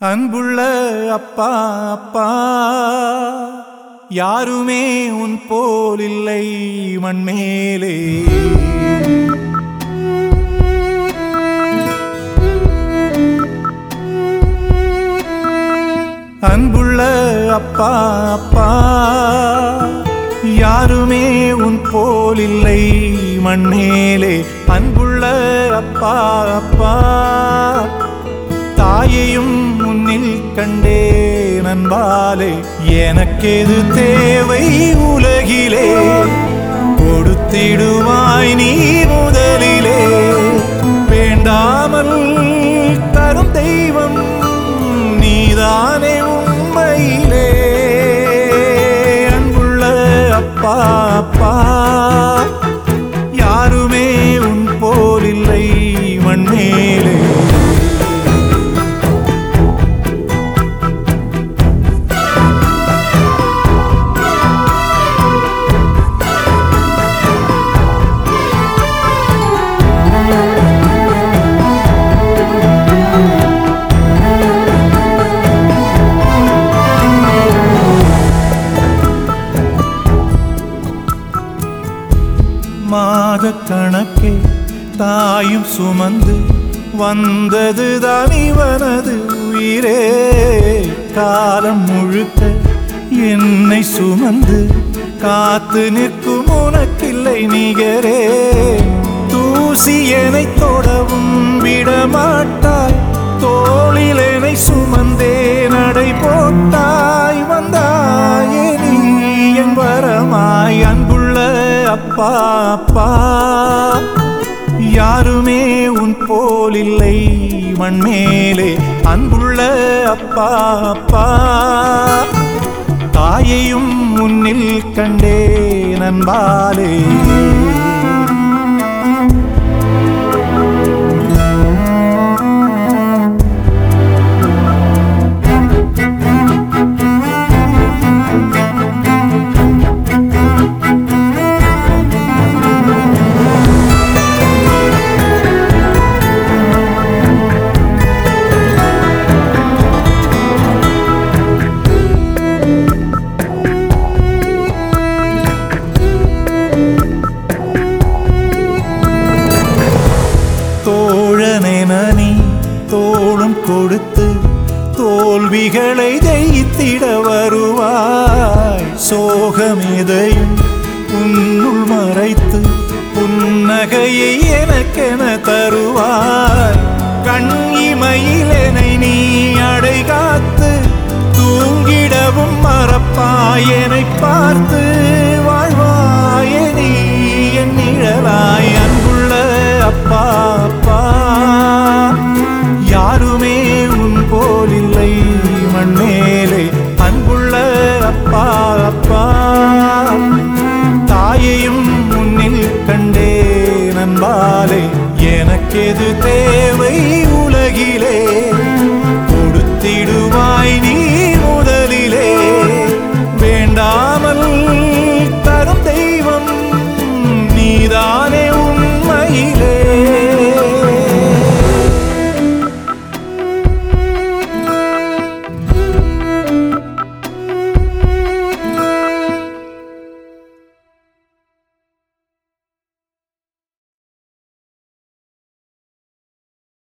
அன்புள்ள அப்பா அப்பா யாருமே உன் போல் இல்லை மண்மேலே அன்புள்ள அப்பா அப்பா யாருமே உன் போல் இல்லை மண்மேலே அன்புள்ள அப்பா அப்பா தாயையும் முன்னில் கண்டே நண்பாலே எனக்கெது தேவை உலகிலே கொடுத்திடுவாய் நீ முதலிலே வேண்டாமல் தரும் தெய்வம் நீதானே உண்மையிலே அன்புள்ள அப்பா அப்பா யாருமே உன் போல் இல்லை மண்மேலே மாத கணக்கே தாயும் சுமந்து வந்தது இவனது உயிரே காலம் முழுக்க என்னை சுமந்து காத்து நிற்கும் உனக்கில்லை நிகரே தூசி என்னை தொடவும் விடமாட்டாய் தோளில் என்னை சுமந்தே நடை போட்டாய் வந்தாயே நீ என் வரமாய் அன்புள்ள அப்பா அப்பா யாருமே உன் போல் இல்லை மண்மேலே அன்புள்ள அப்பா அப்பா தாயையும் முன்னில் கண்டே நண்பாலே தோழனென நீ தோளும் கொடுத்து தோல்விகளை ஜெயித்திட வருவாய் சோகமெதையும் உன்னுள் மறைத்து புன்னகையை எனக்கென தருவாய் கண் இமையில் என்னை